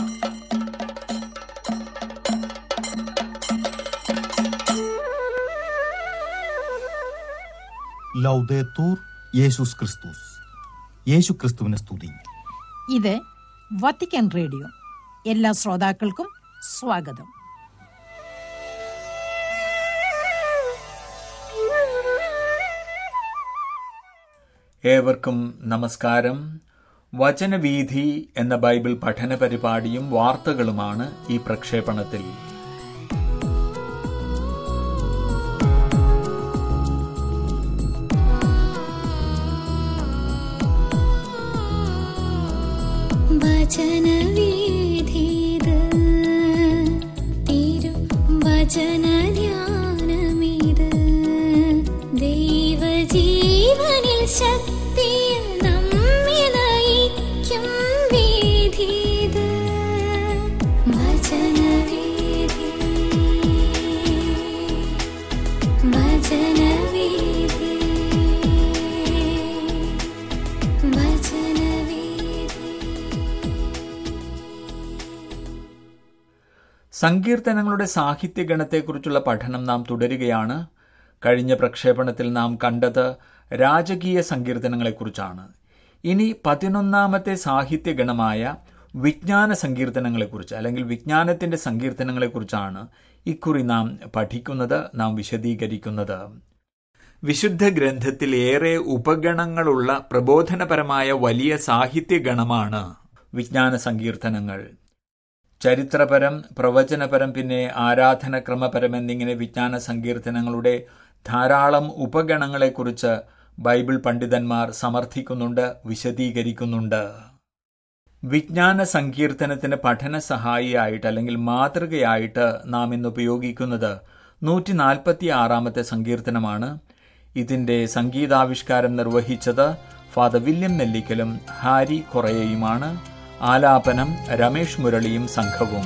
ലൗദേത്തൂർ യേശുസ് ക്രിസ്തുസ് യേശു ക്രിസ്തുവിനെ സ്തുതി ഇത് വത്തിക്കാൻ റേഡിയോ എല്ലാ ശ്രോതാക്കൾക്കും സ്വാഗതം ഏവർക്കും നമസ്കാരം വചനവീഥി എന്ന ബൈബിൾ പഠന പരിപാടിയും വാർത്തകളുമാണ് ഈ പ്രക്ഷേപണത്തിൽ വചനവീഥിത് തിരു വചനധ്യാനമിത് ദൈവജീവനിൽ ശക്തിയിൽ നമ്മെ നയിക്കും വീഥിത് വചനവീഥി വചനവീഥി വചനവീഥി സങ്കീർത്തനങ്ങളുടെ സാഹിത്യഗണത്തെക്കുറിച്ചുള്ള പഠനം നാം തുടരുകയാണ് കഴിഞ്ഞ പ്രക്ഷേപണത്തിൽ നാം കണ്ടത് രാജകീയ സങ്കീർത്തനങ്ങളെക്കുറിച്ചാണ് ഇനി പതിനൊന്നാമത്തെ സാഹിത്യഗണമായ വിജ്ഞാന സങ്കീർത്തനങ്ങളെക്കുറിച്ച് അല്ലെങ്കിൽ വിജ്ഞാനത്തിന്റെ സങ്കീർത്തനങ്ങളെക്കുറിച്ചാണ് ഇക്കുറി നാം പഠിക്കുന്നത് നാം വിശദീകരിക്കുന്നത് വിശുദ്ധ ഗ്രന്ഥത്തിൽ ഏറെ ഉപഗണങ്ങളുള്ള പ്രബോധനപരമായ വലിയ സാഹിത്യഗണമാണ് വിജ്ഞാന സങ്കീർത്തനങ്ങൾ ചരിത്രപരം പ്രവചനപരം പിന്നെ ആരാധനക്രമപരം എന്നിങ്ങനെ വിജ്ഞാന സങ്കീർത്തനങ്ങളുടെ ധാരാളം ഉപഗണങ്ങളെക്കുറിച്ച് ബൈബിൾ പണ്ഡിതന്മാർ സമർത്ഥിക്കുന്നുണ്ട് വിശദീകരിക്കുന്നുണ്ട് വിജ്ഞാന സങ്കീർത്തനത്തിന് പഠന സഹായിയായിട്ട് അല്ലെങ്കിൽ മാതൃകയായിട്ട് നാം ഇന്ന് ഉപയോഗിക്കുന്നത് നൂറ്റി നാൽപ്പത്തി ആറാമത്തെ സങ്കീർത്തനമാണ് ഇതിന്റെ സംഗീതാവിഷ്കാരം നിർവഹിച്ചത് ഫാദർ വില്യം നെല്ലിക്കലും ഹാരി കൊറയയുമാണ് ആലാപനം രമേഷ് മുരളിയും സംഘവും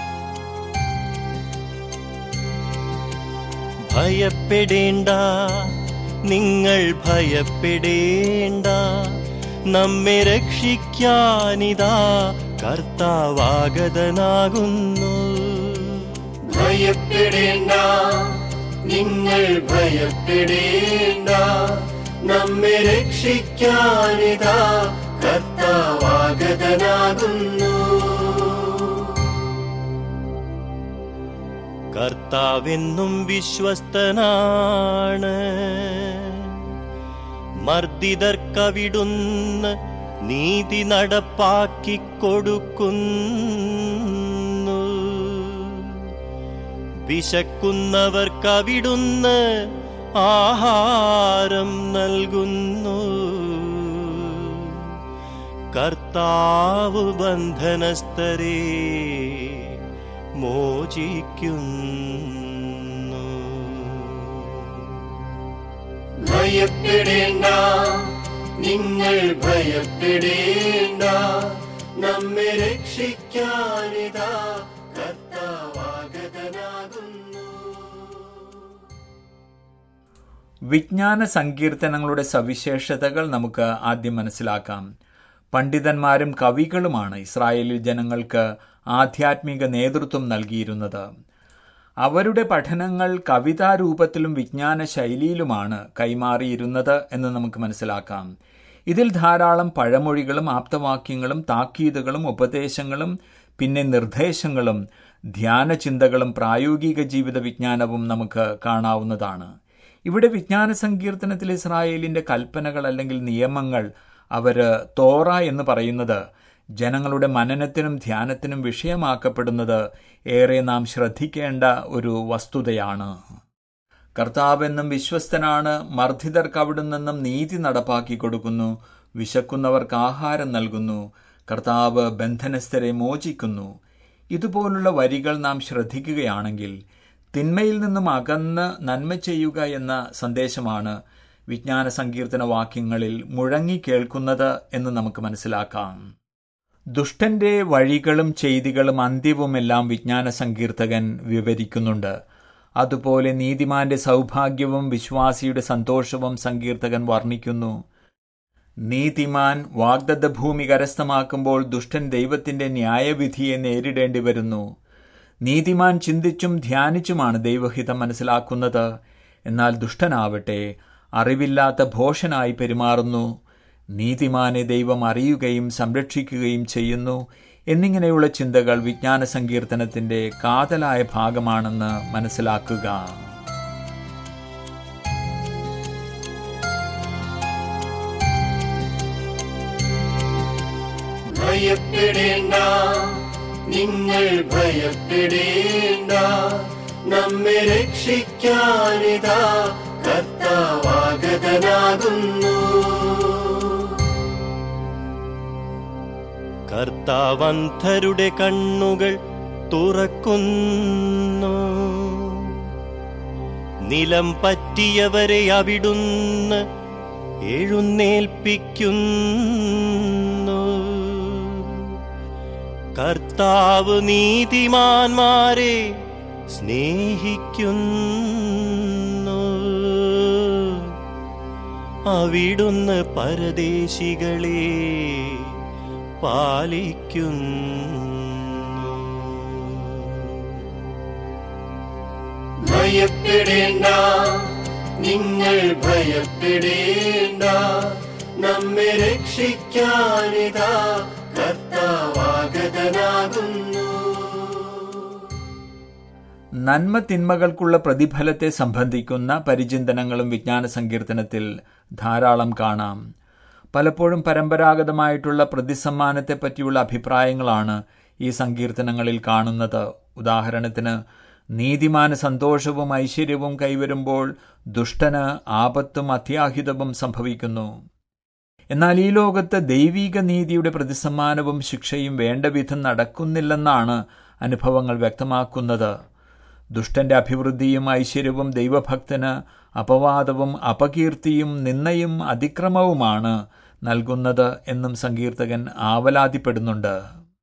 ഭയപ്പെടേണ്ട നിങ്ങൾ ഭയപ്പെടേണ്ട നമ്മെ രക്ഷിക്കാനിതാ കർത്താവാഗതനാകുന്നു ഭയപ്പെടേണ്ട നിങ്ങൾ ഭയപ്പെടേണ്ട നമ്മെ രക്ഷിക്കാനിതാ കർത്താവാഗതനാകുന്നു കർത്താവെന്നും വിശ്വസ്തനാണ് മർദ്ദിതർക്കവിടുന്ന് നീതി നടപ്പാക്കിക്കൊടുക്കുന്നു വിശക്കുന്നവർക്കവിടുന്ന് ആഹാരം നൽകുന്നു കർത്താവ് ബന്ധനസ്ഥരെ മോചിക്കുന്നു ഭയപ്പെടേണ്ട നിങ്ങൾ ഭയപ്പെടേണ്ട നമ്മെ രക്ഷിക്കാനിതാ കർത്താവാഗതനാകുന്നു വിജ്ഞാന സങ്കീർത്തനങ്ങളുടെ സവിശേഷതകൾ നമുക്ക് ആദ്യം മനസ്സിലാക്കാം പണ്ഡിതന്മാരും കവികളുമാണ് ഇസ്രായേലിൽ ജനങ്ങൾക്ക് ആധ്യാത്മിക നേതൃത്വം നൽകിയിരുന്നത് അവരുടെ പഠനങ്ങൾ കവിതാരൂപത്തിലും വിജ്ഞാന ശൈലിയിലുമാണ് കൈമാറിയിരുന്നത് എന്ന് നമുക്ക് മനസ്സിലാക്കാം ഇതിൽ ധാരാളം പഴമൊഴികളും ആപ്തവാക്യങ്ങളും താക്കീതുകളും ഉപദേശങ്ങളും പിന്നെ നിർദ്ദേശങ്ങളും ധ്യാനചിന്തകളും പ്രായോഗിക ജീവിത വിജ്ഞാനവും നമുക്ക് കാണാവുന്നതാണ് ഇവിടെ വിജ്ഞാന സങ്കീർത്തനത്തിൽ ഇസ്രായേലിന്റെ കൽപ്പനകൾ അല്ലെങ്കിൽ നിയമങ്ങൾ അവര് തോറ എന്ന് പറയുന്നത് ജനങ്ങളുടെ മനനത്തിനും ധ്യാനത്തിനും വിഷയമാക്കപ്പെടുന്നത് ഏറെ നാം ശ്രദ്ധിക്കേണ്ട ഒരു വസ്തുതയാണ് കർത്താവെന്നും വിശ്വസ്തനാണ് മർദ്ദിതർക്ക് അവിടെ നിന്നും നീതി നടപ്പാക്കി കൊടുക്കുന്നു വിശക്കുന്നവർക്ക് ആഹാരം നൽകുന്നു കർത്താവ് ബന്ധനസ്ഥരെ മോചിക്കുന്നു ഇതുപോലുള്ള വരികൾ നാം ശ്രദ്ധിക്കുകയാണെങ്കിൽ തിന്മയിൽ നിന്നും അകന്ന് നന്മ ചെയ്യുക എന്ന സന്ദേശമാണ് വിജ്ഞാന സങ്കീർത്തന വാക്യങ്ങളിൽ മുഴങ്ങി കേൾക്കുന്നത് എന്ന് നമുക്ക് മനസ്സിലാക്കാം ദുഷ്ടന്റെ വഴികളും ചെയ്തികളും അന്ത്യവുമെല്ലാം വിജ്ഞാന സങ്കീർത്തകൻ വിവരിക്കുന്നുണ്ട് അതുപോലെ നീതിമാന്റെ സൗഭാഗ്യവും വിശ്വാസിയുടെ സന്തോഷവും സങ്കീർത്തകൻ വർണ്ണിക്കുന്നു നീതിമാൻ വാഗ്ദത്ത ഭൂമി കരസ്ഥമാക്കുമ്പോൾ ദുഷ്ടൻ ദൈവത്തിന്റെ ന്യായവിധിയെ നേരിടേണ്ടി വരുന്നു നീതിമാൻ ചിന്തിച്ചും ധ്യാനിച്ചുമാണ് ദൈവഹിതം മനസ്സിലാക്കുന്നത് എന്നാൽ ദുഷ്ടനാവട്ടെ അറിവില്ലാത്ത ഭോഷനായി പെരുമാറുന്നു നീതിമാനെ ദൈവം അറിയുകയും സംരക്ഷിക്കുകയും ചെയ്യുന്നു എന്നിങ്ങനെയുള്ള ചിന്തകൾ വിജ്ഞാന സങ്കീർത്തനത്തിന്റെ കാതലായ ഭാഗമാണെന്ന് മനസ്സിലാക്കുക ഭയപ്പെടേണ്ട നിങ്ങൾ ഭയപ്പെടേണ്ട നമ്മെ രക്ഷിക്കാനിതാ കർത്താവാഗതനാകുന്നു കർത്താവന്ധരുടെ കണ്ണുകൾ തുറക്കുന്നു നിലം പറ്റിയവരെ അവിടുന്ന് എഴുന്നേൽപ്പിക്കുന്നു കർത്താവ് നീതിമാന്മാരെ സ്നേഹിക്കുന്നു അവിടുന്ന് പരദേശികളെ പാലിക്കുന്നു ഭയപ്പെടേണ്ട നിങ്ങൾ ഭയപ്പെടേണ്ട നമ്മെ രക്ഷിക്കാനിതാ കർത്താവാഗതനാകുന്നു നന്മ തിന്മകൾക്കുള്ള പ്രതിഫലത്തെ സംബന്ധിക്കുന്ന പരിചിന്തനങ്ങളും വിജ്ഞാന സങ്കീർത്തനത്തിൽ ധാരാളം കാണാം പലപ്പോഴും പരമ്പരാഗതമായിട്ടുള്ള പ്രതിസമ്മാനത്തെ പറ്റിയുള്ള അഭിപ്രായങ്ങളാണ് ഈ സങ്കീർത്തനങ്ങളിൽ കാണുന്നത് ഉദാഹരണത്തിന് നീതിമാന് സന്തോഷവും ഐശ്വര്യവും കൈവരുമ്പോൾ ദുഷ്ടന് ആപത്തും അത്യാഹിതവും സംഭവിക്കുന്നു എന്നാൽ ഈ ലോകത്ത് ദൈവിക നീതിയുടെ പ്രതിസമ്മാനവും ശിക്ഷയും വേണ്ട വിധം നടക്കുന്നില്ലെന്നാണ് അനുഭവങ്ങൾ വ്യക്തമാക്കുന്നത് ദുഷ്ടന്റെ അഭിവൃദ്ധിയും ഐശ്വര്യവും ദൈവഭക്തന് അപവാദവും അപകീർത്തിയും നിന്നയും അതിക്രമവുമാണ് നൽകുന്നത് എന്നും സങ്കീർത്തകൻ ആവലാതിപ്പെടുന്നുണ്ട്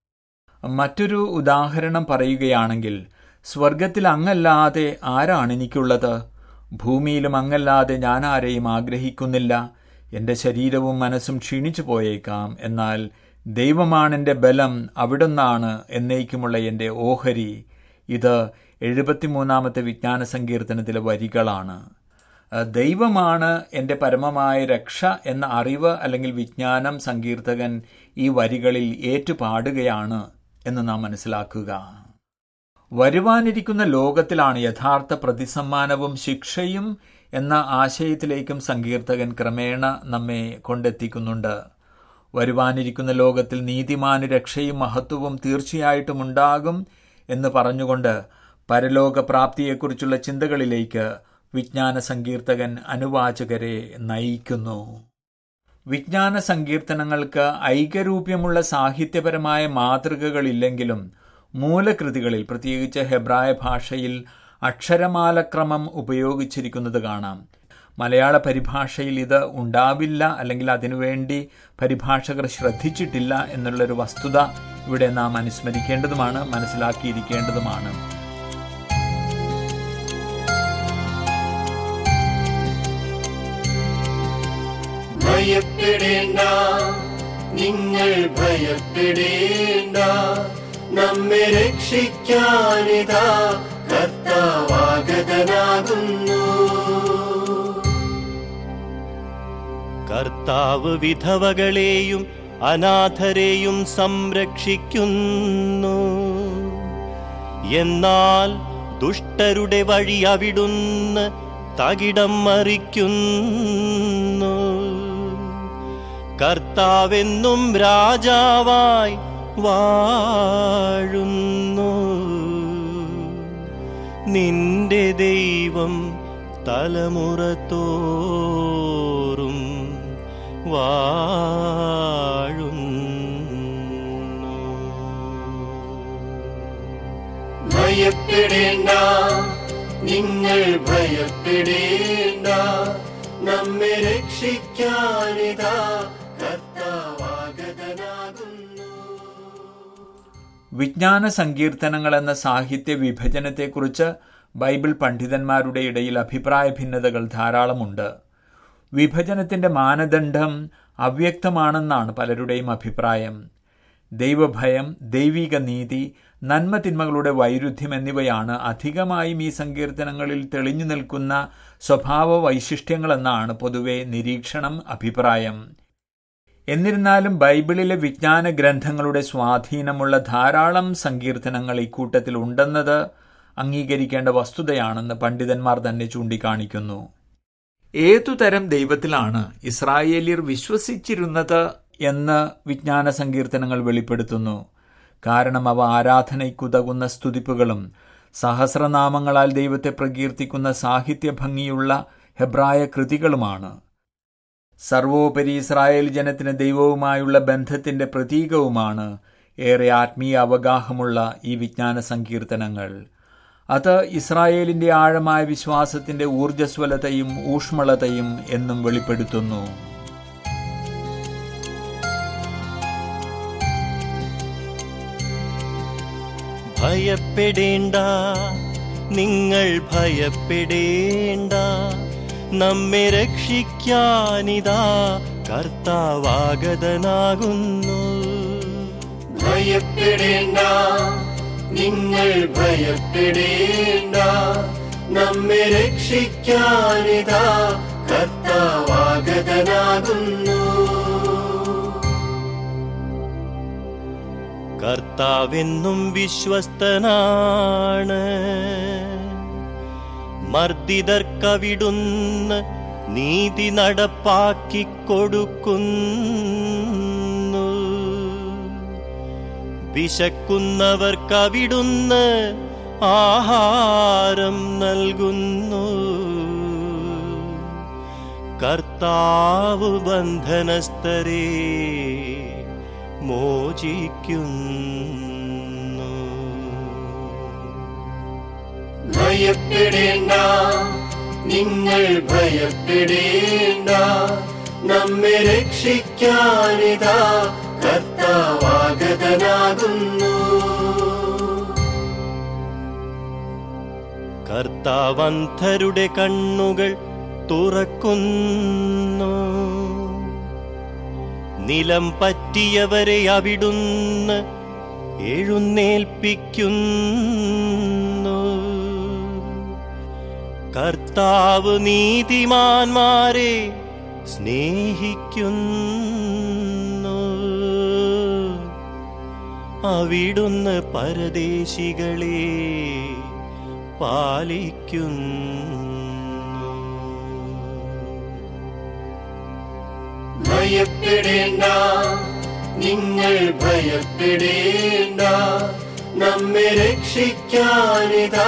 മറ്റൊരു ഉദാഹരണം പറയുകയാണെങ്കിൽ സ്വർഗത്തിൽ അങ്ങല്ലാതെ ആരാണ് എനിക്കുള്ളത് ഭൂമിയിലും അങ്ങല്ലാതെ ഞാൻ ആരെയും ആഗ്രഹിക്കുന്നില്ല എൻ്റെ ശരീരവും മനസ്സും ക്ഷീണിച്ചു പോയേക്കാം എന്നാൽ ദൈവമാണെൻ്റെ ബലം അവിടുന്നാണ് എന്നേക്കുമുള്ള എൻ്റെ ഓഹരി ഇത് എഴുപത്തിമൂന്നാമത്തെ വിജ്ഞാന സങ്കീർത്തനത്തിലെ വരികളാണ് അഹ് ദൈവമാണ് എൻ്റെ പരമമായ രക്ഷ എന്ന അറിവ് അല്ലെങ്കിൽ വിജ്ഞാനം സങ്കീർത്തകൻ ഈ വരികളിൽ ഏറ്റുപാടുകയാണ് എന്ന് നാം മനസ്സിലാക്കുക വരുവാനിരിക്കുന്ന ലോകത്തിലാണ് യഥാർത്ഥ പ്രതിസമ്മാനവും ശിക്ഷയും എന്ന ആശയത്തിലേക്കും സങ്കീർത്തകൻ ക്രമേണ നമ്മെ കൊണ്ടെത്തിക്കുന്നുണ്ട് വരുവാനിരിക്കുന്ന ലോകത്തിൽ നീതിമാന് രക്ഷയും മഹത്വവും തീർച്ചയായിട്ടും ഉണ്ടാകും എന്ന് പറഞ്ഞുകൊണ്ട് പരലോക പ്രാപ്തിയെക്കുറിച്ചുള്ള ചിന്തകളിലേക്ക് വിജ്ഞാന സങ്കീർത്തകൻ അനുവാചകരെ നയിക്കുന്നു വിജ്ഞാന സങ്കീർത്തനങ്ങൾക്ക് ഐകരൂപ്യമുള്ള സാഹിത്യപരമായ മാതൃകകളില്ലെങ്കിലും മൂലകൃതികളിൽ പ്രത്യേകിച്ച് ഹെബ്രായ ഭാഷയിൽ അക്ഷരമാലക്രമം ഉപയോഗിച്ചിരിക്കുന്നത് കാണാം മലയാള പരിഭാഷയിൽ ഇത് ഉണ്ടാവില്ല അല്ലെങ്കിൽ അതിനുവേണ്ടി പരിഭാഷകർ ശ്രദ്ധിച്ചിട്ടില്ല എന്നുള്ളൊരു വസ്തുത ഇവിടെ നാം അനുസ്മരിക്കേണ്ടതുമാണ് മനസ്സിലാക്കിയിരിക്കേണ്ടതുമാണ് ഭയപ്പെടേണ്ട നിങ്ങൾ ഭയപ്പെടേണ്ട നമ്മെ രക്ഷിക്കാനിതാ കർത്താവാഗതനാകുന്നു കർത്താവ് വിധവകളെയും അനാഥരെയും സംരക്ഷിക്കുന്നു എന്നാൽ ദുഷ്ടരുടെ വഴി അവിടുന്ന് തകിടം മറിക്കുന്നു കർത്താവെന്നും രാജാവായി വാഴുന്നു നിന്റെ ദൈവം തലമുറ തോറും വാഴുന്നു ഭയപ്പെടേണ്ട നിങ്ങൾ ഭയപ്പെടേണ്ട നമ്മെ രക്ഷിക്കാനിതാ കർത്താവാഗതനാകുന്നു വിജ്ഞാന സങ്കീർത്തനങ്ങൾ എന്ന സാഹിത്യ വിഭജനത്തെക്കുറിച്ച് ബൈബിൾ പണ്ഡിതന്മാരുടെ ഇടയിൽ അഭിപ്രായ ഭിന്നതകൾ ധാരാളമുണ്ട് വിഭജനത്തിന്റെ മാനദണ്ഡം അവ്യക്തമാണെന്നാണ് പലരുടെയും അഭിപ്രായം ദൈവഭയം ദൈവിക നീതി നന്മ തിന്മകളുടെ വൈരുദ്ധ്യം എന്നിവയാണ് അധികമായും ഈ സങ്കീർത്തനങ്ങളിൽ തെളിഞ്ഞു നിൽക്കുന്ന സ്വഭാവ വൈശിഷ്ട്യങ്ങളെന്നാണ് പൊതുവെ നിരീക്ഷണം അഭിപ്രായം എന്നിരുന്നാലും ബൈബിളിലെ വിജ്ഞാന ഗ്രന്ഥങ്ങളുടെ സ്വാധീനമുള്ള ധാരാളം സങ്കീർത്തനങ്ങൾ ഇക്കൂട്ടത്തിൽ ഉണ്ടെന്നത് അംഗീകരിക്കേണ്ട വസ്തുതയാണെന്ന് പണ്ഡിതന്മാർ തന്നെ ചൂണ്ടിക്കാണിക്കുന്നു ഏതുതരം ദൈവത്തിലാണ് ഇസ്രായേലിയർ വിശ്വസിച്ചിരുന്നത് എന്ന് വിജ്ഞാന സങ്കീർത്തനങ്ങൾ വെളിപ്പെടുത്തുന്നു കാരണം അവ ആരാധനയ്ക്കുതകുന്ന സ്തുതിപ്പുകളും സഹസ്രനാമങ്ങളാൽ ദൈവത്തെ പ്രകീർത്തിക്കുന്ന സാഹിത്യ ഭംഗിയുള്ള ഹെബ്രായ കൃതികളുമാണ് സർവോപരി ഇസ്രായേൽ ജനത്തിന് ദൈവവുമായുള്ള ബന്ധത്തിന്റെ പ്രതീകവുമാണ് ഏറെ ആത്മീയ അവഗാഹമുള്ള ഈ വിജ്ഞാന സങ്കീർത്തനങ്ങൾ അത് ഇസ്രായേലിന്റെ ആഴമായ വിശ്വാസത്തിന്റെ ഊർജ്ജസ്വലതയും ഊഷ്മളതയും എന്നും വെളിപ്പെടുത്തുന്നു ഭയപ്പെടേണ്ട നിങ്ങൾ ഭയപ്പെടേണ്ട നമ്മെ രക്ഷിക്കാനിതാ കർത്താവാഗതനാകുന്നു ഭയപ്പെടേണ്ട നിങ്ങൾ ഭയപ്പെടേണ്ട നമ്മെ രക്ഷിക്കാനിതാ കർത്താവാഗതനാകുന്നു കർത്താവെന്നും വിശ്വസ്തനാണ് മർദ്ദിതർക്കവിടുന്ന് നീതി നടപ്പാക്കിക്കൊടുക്കുന്നു വിശക്കുന്നവർക്കവിടുന്ന് ആഹാരം നൽകുന്നു കർത്താവ് ബന്ധനസ്ഥരെ മോചിക്കുന്നു ഭയപ്പെടേണ്ട നിങ്ങൾ ഭയപ്പെടേണ്ട നമ്മെ രക്ഷിക്കാനിതാ കർത്താവാഗതനാകുന്നു കർത്താവന്ധരുടെ കണ്ണുകൾ തുറക്കുന്നു നിലം പറ്റിയവരെ അവിടുന്ന് എഴുന്നേൽപ്പിക്കുന്നു കർത്താവ് നീതിമാന്മാരെ സ്നേഹിക്കുന്നു അവിടുന്ന് പരദേശികളെ പാലിക്കുന്നു ഭയപ്പെടേണ്ട നിങ്ങൾ ഭയപ്പെടേണ്ട നമ്മെ രക്ഷിക്കാനിതാ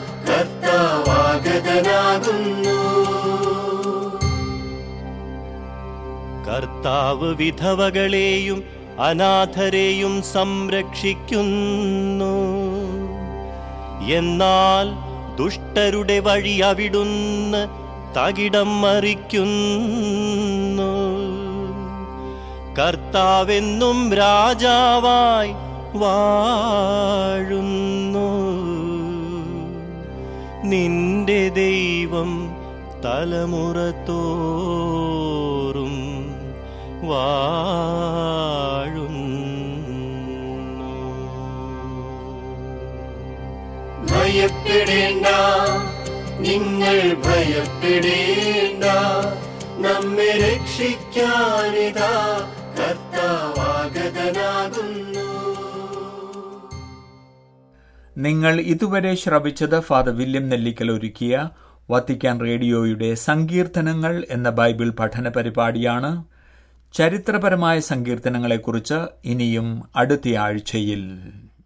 കർത്താവാഗതനാകുന്നു കർത്താവ് വിധവകളെയും അനാഥരെയും സംരക്ഷിക്കുന്നു എന്നാൽ ദുഷ്ടരുടെ വഴി അവിടുന്ന് തകിടം മറിക്കുന്നു കർത്താവെന്നും രാജാവായി വാഴുന്നു നിന്റെ ദൈവം തലമുറ തോറും വാഴുന്നു ഭയപ്പെടേണ്ട നിങ്ങൾ ഭയപ്പെടേണ്ട നമ്മെ രക്ഷിക്കാനിതാ കർത്താവാഗതനാകുന്നു നിങ്ങൾ ഇതുവരെ ശ്രവിച്ചത് ഫാദർ വില്യം നെല്ലിക്കൽ ഒരുക്കിയ വത്തിക്കാൻ റേഡിയോയുടെ സങ്കീർത്തനങ്ങൾ എന്ന ബൈബിൾ പഠന പരിപാടിയാണ് ചരിത്രപരമായ സങ്കീർത്തനങ്ങളെക്കുറിച്ച് ഇനിയും അടുത്ത ആഴ്ചയിൽ